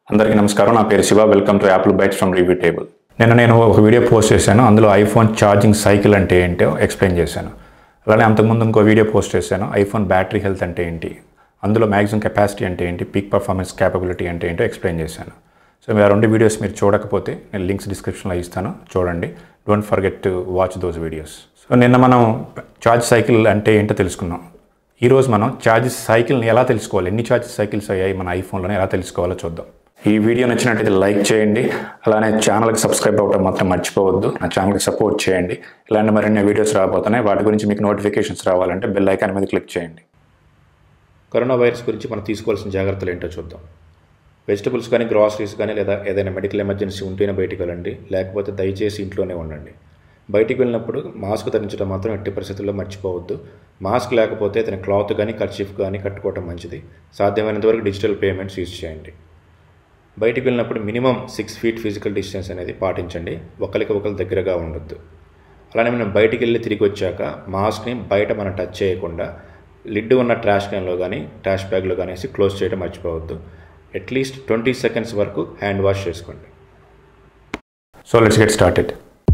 అందరికీ నమస్కారం నా పేరు Shiva welcome to Apple bytes from review table నిన్న నేను ఒక వీడియో పోస్ట్ చేశాను అందులో ఐఫోన్ ఛార్జింగ్ సైకిల్ అంటే ఏంటో ఎక్స్ప్లెయిన్ చేశాను అలానే అంతకుముందు ఇంకో వీడియో పోస్ట్ చేశాను ఐఫోన్ బ్యాటరీ హెల్త్ అంటే ఏంటి అందులో మ్యాక్సిమం కెపాసిటీ అంటే ఏంటి పీక్ పర్ఫార్మెన్స్ క్యాపబిలిటీ అంటే ఏంటో ఎక్స్ప్లెయిన్ చేశాను సో మీరు ఆ రెండు వీడియోస్ మీరు చూడకపోతే నేను లింక్స్ డిస్క్రిప్షన్లో ఇస్తాను చూడండి don't forget to watch those videos so నిన్న మనం ఛార్జ్ సైకిల్ అంటే ఏంటో తెలుసుకున్నాం ఈరోజు మనం ఛార్జ్ సైకిల్ని ఎలా తెలుసుకోవాలి ఎన్ని ఛార్జ్ సైకిల్స్ అయ్యాయి మన ఐఫోన్లోనే ఎలా తెలుసుకోవాలో చూద్దాం ఈ వీడియో నచ్చినట్టయితే లైక్ చేయండి అలానే ఛానల్కి సబ్స్క్రైబ్ అవ్వడం మాత్రం మర్చిపోవద్దు నా ఛానల్కి సపోర్ట్ చేయండి ఇలాంటి మరిన్ని వీడియోస్ రాబోతున్నాయి వాటి గురించి మీకు నోటిఫికేషన్స్ రావాలంటే బెల్ ఐకాన్ మీద క్లిక్ చేయండి కరోనా వైరస్ గురించి మనం తీసుకోవాల్సిన జాగ్రత్తలు ఏంటో చూద్దాం వెజిటబుల్స్ కానీ గ్రాసరీస్ కానీ లేదా ఏదైనా మెడికల్ ఎమర్జెన్సీ ఉంటేనే బయటికి వెళ్ళండి లేకపోతే దయచేసి ఇంట్లోనే ఉండండి బయటికి వెళ్ళినప్పుడు మాస్క్ ధరించడం మాత్రం ఎట్టి పరిస్థితుల్లో మర్చిపోవద్దు మాస్క్ లేకపోతే తన క్లాత్ కానీ కర్చీఫ్ కానీ కట్టుకోవడం మంచిది సాధ్యమైనంత వరకు డిజిటల్ పేమెంట్స్ యూజ్ చేయండి బయటికి వెళ్ళినప్పుడు minimum six feet physical distance అనేది పాటించండి ఒకరికి ఒకరు దగ్గరగా ఉండొద్దు అలానే మనం బయటికి వెళ్ళి తిరిగి వచ్చాక మాస్క్ని బయట మనం టచ్ చేయకుండా లిడ్ ఉన్న ట్రాష్ క్యాన్లో కానీ ట్రాష్ బ్యాగ్లో కానీ వేసి క్లోజ్ చేయడం మర్చిపోవద్దు అట్లీస్ట్ ట్వంటీ సెకండ్స్ వరకు హ్యాండ్ వాష్ చేసుకోండి సో లెట్స్ గెట్ స్టార్టెడ్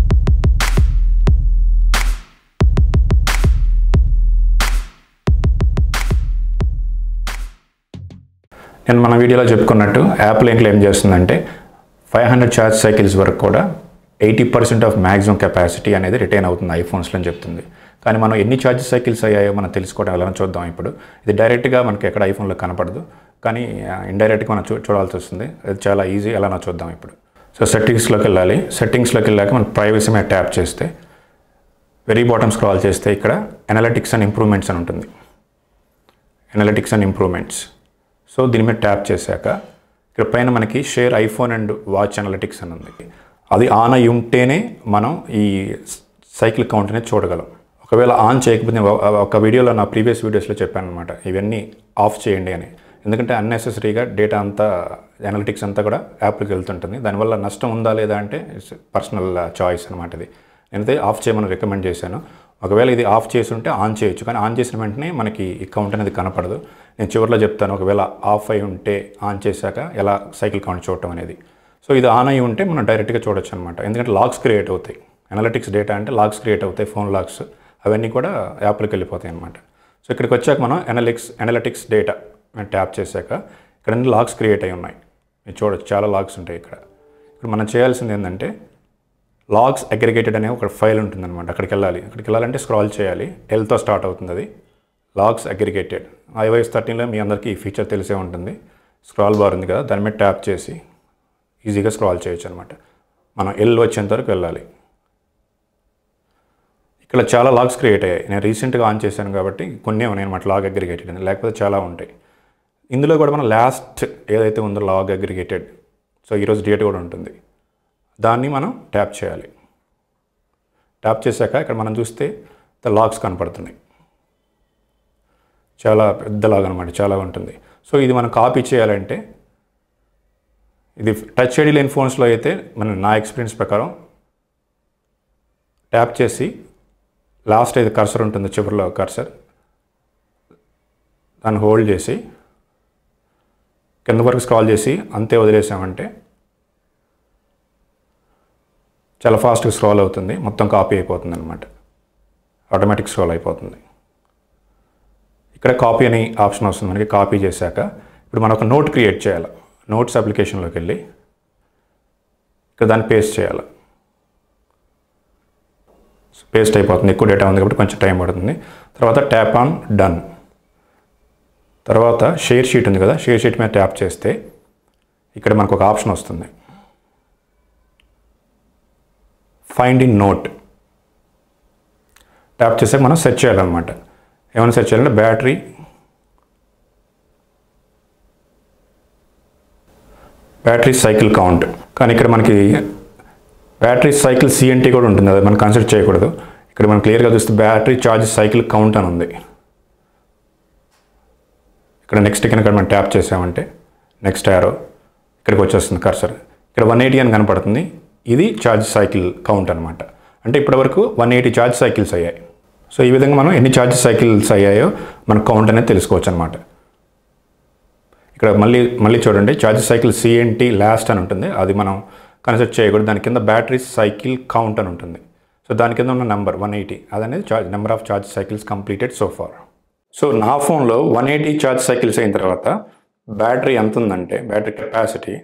నేను మన వీడియోలో చెప్పుకున్నట్టు యాపిల్ ఏం క్లెయిమ్ చేస్తుందంటే ఫైవ్ హండ్రెడ్ ఛార్జ్ సైకిల్స్ వరకు కూడా eighty percent of maximum capacity అనేది రిటైన్ అవుతుంది ఐఫోన్స్లో అని చెప్తుంది కానీ మనం ఎన్ని ఛార్జ్ సైకిల్స్ అయ్యాయో మనం తెలుసుకోవడం ఎలా చూద్దాం ఇప్పుడు ఇది డైరెక్ట్గా మనకి ఎక్కడ ఐఫోన్లో కనపడదు కానీ ఇండైరెక్ట్గా మనం చూ చూడాల్సి వస్తుంది అది చాలా ఈజీ ఎలానో చూద్దాం ఇప్పుడు సో సెట్టింగ్స్లోకి వెళ్ళాలి సెట్టింగ్స్లోకి వెళ్ళాక మనం ప్రైవసీ మీద ట్యాప్ చేస్తే వెరీ బాటమ్ స్క్రాల్ చేస్తే ఇక్కడ అనలిటిక్స్ అండ్ ఇంప్రూవ్మెంట్స్ అని ఉంటుంది అనలిటిక్స్ అండ్ ఇంప్రూవ్మెంట్స్ సో దీని మీద ట్యాప్ చేశాక ఇక్కడ పైన మనకి share iPhone and watch analytics అని ఉంది అది ఆన్ అయి ఉంటేనే మనం ఈ సైకిల్ కౌంట్ అనేది చూడగలం ఒకవేళ ఆన్ చేయకపోతే నేను ఒక- ఒక వీడియోలో నా ప్రీవియస్ వీడియోస్లో చెప్పాను అనమాట ఇవన్నీ ఆఫ్ చేయండి అని ఎందుకంటే అన్నెసెసరీగా డేటా అంతా అనలిటిక్స్ అంతా కూడా యాప్కి వెళ్తుంటుంది దానివల్ల నష్టం ఉందా లేదా అంటే పర్సనల్ చాయిస్ అనమాట ఇది నేనైతే ఆఫ్ చేయమని రికమెండ్ చేశాను ఒకవేళ ఇది ఆఫ్ చేసి ఉంటే ఆన్ చేయొచ్చు కానీ ఆన్ చేసిన వెంటనే మనకి ఈ కౌంట్ అనేది కనపడదు నేను చివరిలో చెప్తాను ఒకవేళ ఆఫ్ అయి ఉంటే ఆన్ చేశాక ఎలా సైకిల్ కౌంట్ చూడటం అనేది సో ఇది ఆన్ అయి ఉంటే మనం డైరెక్ట్గా చూడొచ్చు అనమాట ఎందుకంటే లాగ్స్ క్రియేట్ అవుతాయి అనలిటిక్స్ డేటా అంటే లాగ్స్ క్రియేట్ అవుతాయి ఫోన్ లాగ్స్ అవన్నీ కూడా యాప్లోకి వెళ్ళిపోతాయి అనమాట సో ఇక్కడికి వచ్చాక మనం అనలిక్స్ అనలిటిక్స్ డేటా మనం ట్యాప్ చేశాక ఇక్కడ అన్ని లాగ్స్ క్రియేట్ అయి ఉన్నాయి మీరు చూడొచ్చు చాలా లాగ్స్ ఉంటాయి ఇక్కడ ఇక్కడ మనం చేయాల్సింది ఏంటంటే లాగ్స్ అగ్రిగేటెడ్ అనే ఒక ఫైల్ ఉంటుందన్నమాట అక్కడికి వెళ్ళాలి అక్కడికి వెళ్ళాలంటే స్క్రాల్ చేయాలి ఎల్తో స్టార్ట్ అవుతుంది అది లాగ్స్ అగ్రిగేటెడ్ ఐవైఎస్ థర్టీన్లో మీ అందరికీ ఈ ఫీచర్ తెలిసే ఉంటుంది స్క్రాల్ బార్ ఉంది కదా దాని మీద ట్యాప్ చేసి ఈజీగా స్క్రాల్ చేయొచ్చు అనమాట మనం ఎల్ వచ్చేంత వరకు వెళ్ళాలి ఇక్కడ చాలా లాగ్స్ క్రియేట్ అయ్యాయి నేను రీసెంట్గా ఆన్ చేశాను కాబట్టి కొన్ని ఉన్నాయి అనమాట లాగ్ అగ్రిగేటెడ్ అని లేకపోతే చాలా ఉంటాయి ఇందులో కూడా మనం లాస్ట్ ఏదైతే ఉందో లాగ్ అగ్రిగేటెడ్ సో ఈరోజు డేట్ కూడా ఉంటుంది దాన్ని మనం ట్యాప్ చేయాలి ట్యాప్ చేశాక ఇక్కడ మనం చూస్తే ద లాగ్స్ కనపడుతున్నాయి చాలా పెద్ద లాగ్ అనమాట చాలా ఉంటుంది సో ఇది మనం కాపీ చేయాలంటే ఇది టచ్ ఐడి లేని ఫోన్స్లో అయితే మన నా ఎక్స్పీరియన్స్ ప్రకారం ట్యాప్ చేసి లాస్ట్ ఏది కర్సర్ ఉంటుంది చివరిలో కర్సర్ దాన్ని హోల్డ్ చేసి కింద వరకు స్క్రాల్ చేసి అంతే వదిలేసామంటే చాలా ఫాస్ట్గా స్క్రోల్ అవుతుంది మొత్తం కాపీ అయిపోతుంది అనమాట ఆటోమేటిక్ స్క్రోల్ అయిపోతుంది ఇక్కడ కాపీ అని ఆప్షన్ వస్తుంది మనకి కాపీ చేశాక ఇప్పుడు మనం ఒక నోట్ క్రియేట్ చేయాలి నోట్స్ అప్లికేషన్లోకి వెళ్ళి ఇక్కడ దాన్ని పేస్ట్ చేయాలి పేస్ట్ అయిపోతుంది ఎక్కువ డేటా ఉంది కాబట్టి కొంచెం టైం పడుతుంది తర్వాత ట్యాప్ ఆన్ డన్ తర్వాత షేర్ షీట్ ఉంది కదా షేర్ షీట్ మీద ట్యాప్ చేస్తే ఇక్కడ మనకు ఒక ఆప్షన్ వస్తుంది ఫైండ్ ఇన్ నోట్ ట్యాప్ చేసాక మనం సెర్చ్ చేయాలన్నమాట ఏమైనా సెర్చ్ చేయాలంటే బ్యాటరీ బ్యాటరీ సైకిల్ కౌంట్ కానీ ఇక్కడ మనకి బ్యాటరీ సైకిల్ సిఎన్టీ కూడా ఉంటుంది అది మనం కన్సిడర్ చేయకూడదు ఇక్కడ మనం క్లియర్గా చూస్తే బ్యాటరీ ఛార్జ్ సైకిల్ కౌంట్ అని ఉంది ఇక్కడ నెక్స్ట్ కనుక మనం ట్యాప్ చేసామంటే నెక్స్ట్ యారో ఇక్కడికి వచ్చేస్తుంది కర్సర్ ఇక్కడ వన్ ఎయిటీ అని కనపడుతుంది ఇది ఛార్జ్ సైకిల్ కౌంట్ అనమాట అంటే ఇప్పటివరకు వన్ ఎయిటీ ఛార్జ్ సైకిల్స్ అయ్యాయి సో ఈ విధంగా మనం ఎన్ని ఛార్జ్ సైకిల్స్ అయ్యాయో మన కౌంట్ అనేది తెలుసుకోవచ్చు అనమాట ఇక్కడ మళ్ళీ మళ్ళీ చూడండి ఛార్జ్ సైకిల్ సిఎన్టీ లాస్ట్ అని ఉంటుంది అది మనం కన్సిడర్ చేయకూడదు దాని కింద బ్యాటరీ సైకిల్ కౌంట్ అని ఉంటుంది సో దాని కింద ఉన్న నెంబర్ వన్ ఎయిటీ అదనేది charge number of charge cycles completed so far so నా ఫోన్లో వన్ ఎయిటీ ఛార్జ్ సైకిల్స్ అయిన తర్వాత బ్యాటరీ ఎంత ఉందంటే బ్యాటరీ కెపాసిటీ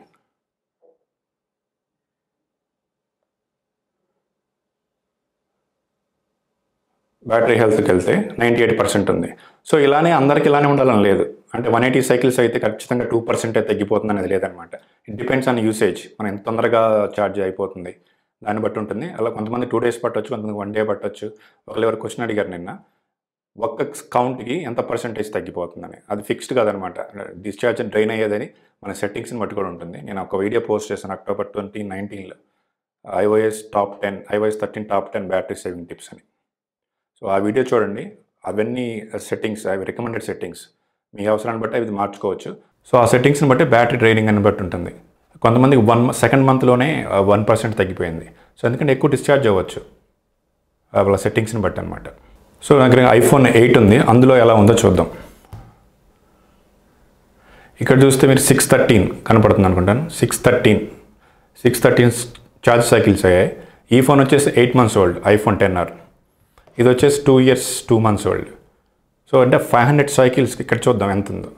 బ్యాటరీ హెల్త్కి వెళ్తే నైంటీ ఎయిట్ పర్సెంట్ ఉంది సో ఇలానే అందరికి ఇలానే ఉండాలని లేదు అంటే వన్ ఎయిటీ సైకిల్స్ అయితే ఖచ్చితంగా టూ పర్సెంటే తగ్గిపోతుంది అనేది లేదనమాట ఇట్ డిపెండ్స్ ఆన్ యూసేజ్ మనం ఎంత తొందరగా ఛార్జ్ అయిపోతుంది దాన్ని బట్టి ఉంటుంది అలా కొంతమంది టూ డేస్ పట్టొచ్చు కొంతమంది వన్ డే పట్టొచ్చు ఒకళ్ళు ఎవరు క్వశ్చన్ అడిగారు నిన్న ఒక్క కౌంట్కి ఎంత పర్సెంటేజ్ తగ్గిపోతుందని అది ఫిక్స్డ్ కాదనమాట డిశ్చార్జ్ డ్రైన్ అయ్యేదని మన సెట్టింగ్స్ని బట్టి కూడా ఉంటుంది నేను ఒక వీడియో పోస్ట్ చేశాను అక్టోబర్ ట్వంటీ నైన్టీన్లో iOS top ten iOS thirteen top ten battery saving tips అని సో ఆ వీడియో చూడండి అవన్నీ సెట్టింగ్స్ అవి రికమెండెడ్ సెట్టింగ్స్ మీ అవసరాన్ని బట్టి అవి మార్చుకోవచ్చు సో ఆ సెట్టింగ్స్ని బట్టి బ్యాటరీ డ్రైనింగ్ అని బట్టి ఉంటుంది కొంతమందికి వన్ సెకండ్ మంత్లోనే వన్ పర్సెంట్ తగ్గిపోయింది సో ఎందుకంటే ఎక్కువ డిశ్చార్జ్ అవ్వచ్చు వాళ్ళ సెట్టింగ్స్ని బట్టి అనమాట సో నా దగ్గర ఐఫోన్ ఎయిట్ ఉంది అందులో ఎలా ఉందో చూద్దాం ఇక్కడ చూస్తే మీరు సిక్స్ థర్టీన్ కనపడుతుంది అనుకుంటాను six thirteen six thirteen charge cycles అయ్యాయి ఈ ఫోన్ వచ్చేసి eight months old iPhone ten R ఇది వచ్చేసి two years two months old so అంటే ఫైవ్ హండ్రెడ్ సైకిల్స్కి ఇక్కడ చూద్దాం ఎంత ఉందో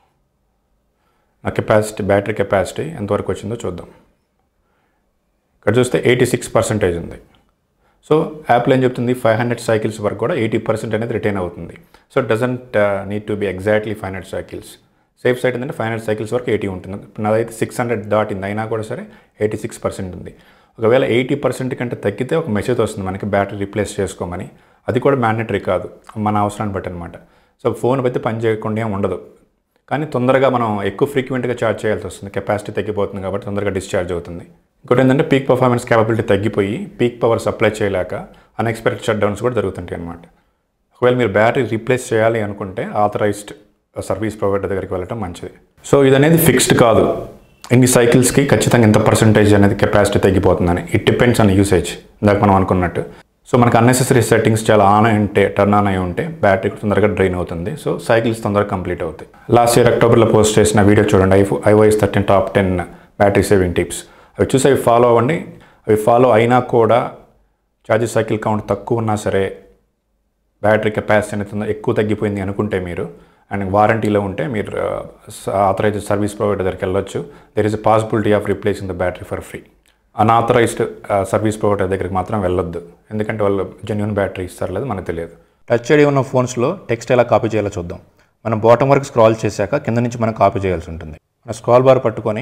ఆ కెపాసిటీ బ్యాటరీ కెపాసిటీ ఎంతవరకు వచ్చిందో చూద్దాం ఇక్కడ చూస్తే ఎయిటీ సిక్స్ పర్సెంటేజ్ ఉంది సో యాప్లో ఏం చెప్తుంది ఫైవ్ హండ్రెడ్ సైకిల్స్ వరకు కూడా ఎయిటీ పర్సెంట్ అనేది రిటైన్ అవుతుంది so doesn't need to be exactly five hundred cycles safe side ఏంటంటే ఫైవ్ హండ్రెడ్ సైకిల్స్ వరకు ఎయిటీ ఉంటుంది ఇప్పుడు నాదైతే సిక్స్ హండ్రెడ్ దాటింది అయినా కూడా సరే ఎయిటీ సిక్స్ పర్సెంట్ ఉంది ఒకవేళ ఎయిటీ పర్సెంట్ కంటే తగ్గితే ఒక మెసేజ్ వస్తుంది మనకి బ్యాటరీ రీప్లేస్ చేసుకోమని అది కూడా మ్యాండేటరీ కాదు మన అవసరాన్ని బట్టి అనమాట సో ఫోన్ అయితే పని చేయకుండా ఏం ఉండదు కానీ తొందరగా మనం ఎక్కువ ఫ్రీక్వెంట్గా ఛార్జ్ చేయాల్సి వస్తుంది కెపాసిటీ తగ్గిపోతుంది కాబట్టి తొందరగా డిశ్చార్జ్ అవుతుంది ఇంకోటి ఏంటంటే పీక్ పర్ఫార్మెన్స్ క్యాపబిలిటీ తగ్గిపోయి పీక్ పవర్ సప్లై చేయలేక అన్ఎక్స్పెక్టెడ్ షట్ డౌన్స్ కూడా జరుగుతుంటాయి అనమాట ఒకవేళ మీరు బ్యాటరీ రీప్లేస్ చేయాలి అనుకుంటే ఆథరైజ్డ్ సర్వీస్ ప్రొవైడర్ దగ్గరికి వెళ్ళటం మంచిది సో ఇది అనేది ఫిక్స్డ్ కాదు ఇన్ని సైకిల్స్కి ఖచ్చితంగా ఎంత పర్సంటేజ్ అనేది కెపాసిటీ తగ్గిపోతుందని ఇట్ డిపెండ్స్ ఆన్ యూసేజ్ ఇందాక మనం అనుకున్నట్టు సో మనకు అన్నెసెసరీ సెట్టింగ్స్ చాలా ఆన్ అయి ఉంటే టర్న్ ఆన్ అయి ఉంటే బ్యాటరీ తొందరగా డ్రైన్ అవుతుంది సో సైకిల్స్ తొందరగా కంప్లీట్ అవుతాయి లాస్ట్ ఇయర్ అక్టోబర్లో పోస్ట్ చేసిన వీడియో చూడండి ఐఫో iOS thirteen top ten battery saving tips అవి చూసి అవి ఫాలో అవ్వండి అవి ఫాలో అయినా కూడా ఛార్జెస్ సైకిల్ కౌంట్ తక్కువ ఉన్నా సరే బ్యాటరీ కెపాసిటీ అనేది ఎక్కువ తగ్గిపోయింది అనుకుంటే మీరు అండ్ వారంటీలో ఉంటే మీరు ఆథరైజ్డ్ సర్వీస్ ప్రొవైడర్ దగ్గరికి వెళ్ళొచ్చు there is a possibility of replacing the battery for free unauthorised service provider దగ్గరికి మాత్రం వెళ్ళొద్దు ఎందుకంటే వాళ్ళు జెన్యున్ బ్యాటరీ ఇస్తారు లేదు మనకు తెలియదు టచ్ ఐడి ఉన్న ఫోన్స్లో టెక్స్ట్ ఎలా కాపీ చేయాలో చూద్దాం మనం బాటం వరకు స్క్రాల్ చేశాక కింద నుంచి మనం కాపీ చేయాల్సి ఉంటుంది మన స్క్రాల్ బార్ పట్టుకొని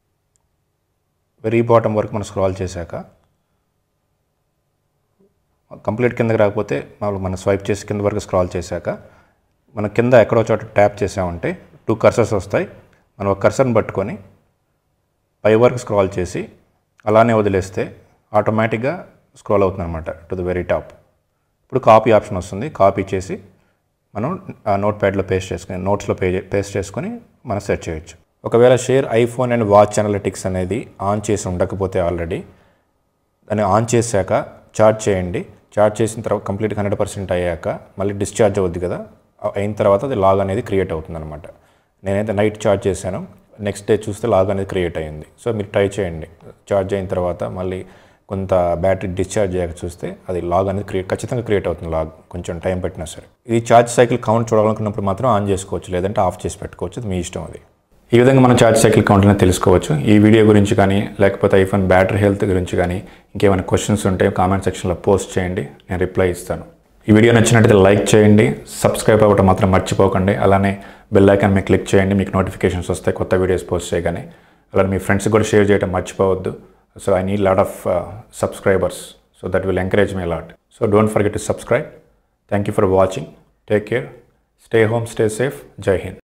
వెరీ బాటం వరకు మనం స్క్రాల్ చేశాక కంప్లీట్ కిందకి రాకపోతే మామూలు మనం స్వైప్ చేసి కింద వరకు స్క్రాల్ చేశాక మనం కింద ఎక్కడో చోట ట్యాప్ చేసామంటే టూ కర్సర్స్ వస్తాయి మనం ఒక కర్సర్ని పట్టుకొని పై వరకు స్క్రాల్ చేసి అలానే వదిలేస్తే ఆటోమేటిక్గా స్క్రోల్ అవుతుంది అనమాట టు ద వెరీ టాప్ ఇప్పుడు కాపీ ఆప్షన్ వస్తుంది కాపీ చేసి మనం ఆ నోట్ ప్యాడ్లో పేస్ట్ చేసుకుని నోట్స్లో పే పేస్ట్ చేసుకొని మనం సెర్చ్ చేయొచ్చు ఒకవేళ share iPhone and watch analytics అనేది ఆన్ చేసి ఉండకపోతే ఆల్రెడీ దాన్ని ఆన్ చేశాక చార్జ్ చేయండి చార్జ్ చేసిన తర్వాత కంప్లీట్ హండ్రెడ్ పర్సెంట్ అయ్యాక మళ్ళీ డిశ్చార్జ్ అవుద్ది కదా అయిన తర్వాత అది లాగ్ అనేది క్రియేట్ అవుతుంది అనమాట నేనైతే నైట్ చార్జ్ చేశాను నెక్స్ట్ డే చూస్తే లాగ్ అనేది క్రియేట్ అయ్యింది సో మీరు ట్రై చేయండి చార్జ్ అయిన తర్వాత మళ్ళీ కొంత బ్యాటరీ డిశ్చార్జ్ అయ్యాక చూస్తే అది లాగ్ అనేది క్రియేట్ ఖచ్చితంగా క్రియేట్ అవుతుంది లాగ్ కొంచెం టైం పెట్టినా సరే ఇది ఛార్జ్ సైకిల్ కౌంట్ చూడాలనుకున్నప్పుడు మాత్రం ఆన్ చేసుకోవచ్చు లేదంటే ఆఫ్ చేసి పెట్టుకోవచ్చు అది మీ ఇష్టం అది ఈ విధంగా మనం ఛార్జ్ సైకిల్ కౌంట్ అనేది తెలుసుకోవచ్చు ఈ వీడియో గురించి కానీ లేకపోతే ఐఫోన్ బ్యాటరీ హెల్త్ గురించి కానీ ఇంకేమైనా క్వశ్చన్స్ ఉంటే కామెంట్ సెక్షన్లో పోస్ట్ చేయండి నేను రిప్లై ఇస్తాను ఈ వీడియో నచ్చినట్టయితే లైక్ చేయండి సబ్స్క్రైబ్ అవ్వడం మాత్రం మర్చిపోకండి అలానే బెల్ ఐకాన్ మీద క్లిక్ చేయండి మీకు నోటిఫికేషన్స్ వస్తాయి కొత్త వీడియోస్ పోస్ట్ చేయగానే అలానే మీ ఫ్రెండ్స్కి కూడా షేర్ చేయడం మర్చిపోవద్దు so I need lot of subscribers so that will encourage me lot so don't forget to subscribe thank you for watching take care stay home stay safe జై హింద్